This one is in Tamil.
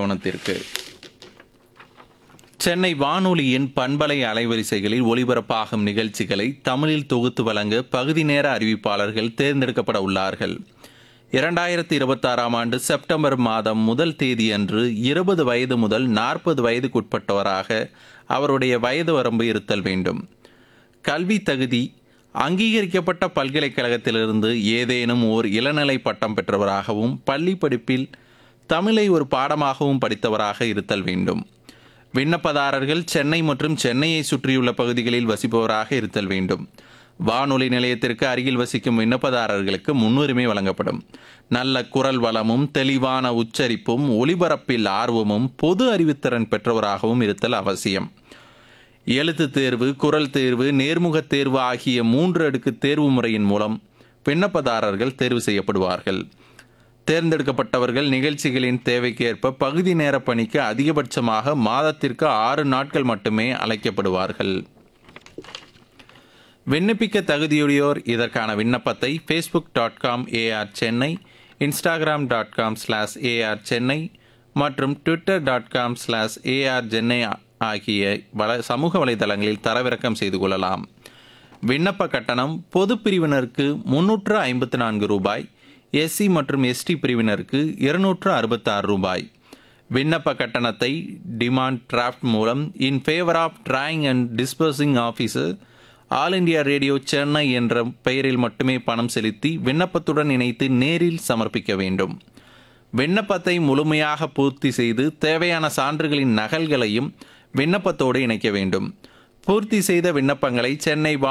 கவனத்திற்கு சென்னை வானொலியின் பண்பலை அலைவரிசைகளில் ஒலிபரப்பாகும் நிகழ்ச்சிகளை தமிழில் தொகுத்து வழங்க பகுதி நேர அறிவிப்பாளர்கள் தேர்ந்தெடுக்கப்பட உள்ளார்கள் இரண்டாயிரத்தி இருபத்தாறாம் ஆண்டு செப்டம்பர் மாதம் முதல் தேதியன்று இருபது வயது முதல் நாற்பது வயதுக்குட்பட்டவராக அவருடைய வயது வரம்பு இருத்தல் வேண்டும் கல்வி தகுதி அங்கீகரிக்கப்பட்ட பல்கலைக்கழகத்திலிருந்து ஏதேனும் ஓர் இளநிலை பட்டம் பெற்றவராகவும் பள்ளி படிப்பில் தமிழை ஒரு பாடமாகவும் படித்தவராக இருத்தல் வேண்டும் விண்ணப்பதாரர்கள் சென்னை மற்றும் சென்னையை சுற்றியுள்ள பகுதிகளில் வசிப்பவராக இருத்தல் வேண்டும் வானொலி நிலையத்திற்கு அருகில் வசிக்கும் விண்ணப்பதாரர்களுக்கு முன்னுரிமை வழங்கப்படும் நல்ல குரல் வளமும் தெளிவான உச்சரிப்பும் ஒலிபரப்பில் ஆர்வமும் பொது அறிவுத்திறன் பெற்றவராகவும் இருத்தல் அவசியம் எழுத்து தேர்வு குரல் தேர்வு நேர்முகத் தேர்வு ஆகிய மூன்று அடுக்கு தேர்வு முறையின் மூலம் விண்ணப்பதாரர்கள் தேர்வு செய்யப்படுவார்கள் தேர்ந்தெடுக்கப்பட்டவர்கள் நிகழ்ச்சிகளின் தேவைக்கேற்ப பகுதி நேர பணிக்கு அதிகபட்சமாக மாதத்திற்கு ஆறு நாட்கள் மட்டுமே அழைக்கப்படுவார்கள் விண்ணப்பிக்க தகுதியுடையோர் இதற்கான விண்ணப்பத்தை Facebook dot com AR Chennai Instagram dot com slash AR Chennai மற்றும் Twitter dot com slash AR Chennai ஆகிய வல சமூக வலைதளங்களில் தரவிறக்கம் செய்து கொள்ளலாம் விண்ணப்ப கட்டணம் பொது பிரிவினருக்கு முன்னூற்று ஐம்பத்து நான்கு ரூபாய் எஸ்சி மற்றும் எஸ்டி பிரிவினருக்கு இருநூற்று அறுபத்தாறு ரூபாய் விண்ணப்ப கட்டணத்தை டிமாண்ட் டிராஃப்ட் மூலம் in favour of drawing and disbursing officer All India Radio Chennai என்ற பெயரில் மட்டுமே பணம் செலுத்தி விண்ணப்பத்துடன் இணைத்து நேரில் சமர்ப்பிக்க வேண்டும் விண்ணப்பத்தை முழுமையாக பூர்த்தி செய்து தேவையான சான்றுகளின் நகல்களையும் விண்ணப்பத்தோடு இணைக்க வேண்டும் பூர்த்தி செய்த விண்ணப்பங்களை சென்னை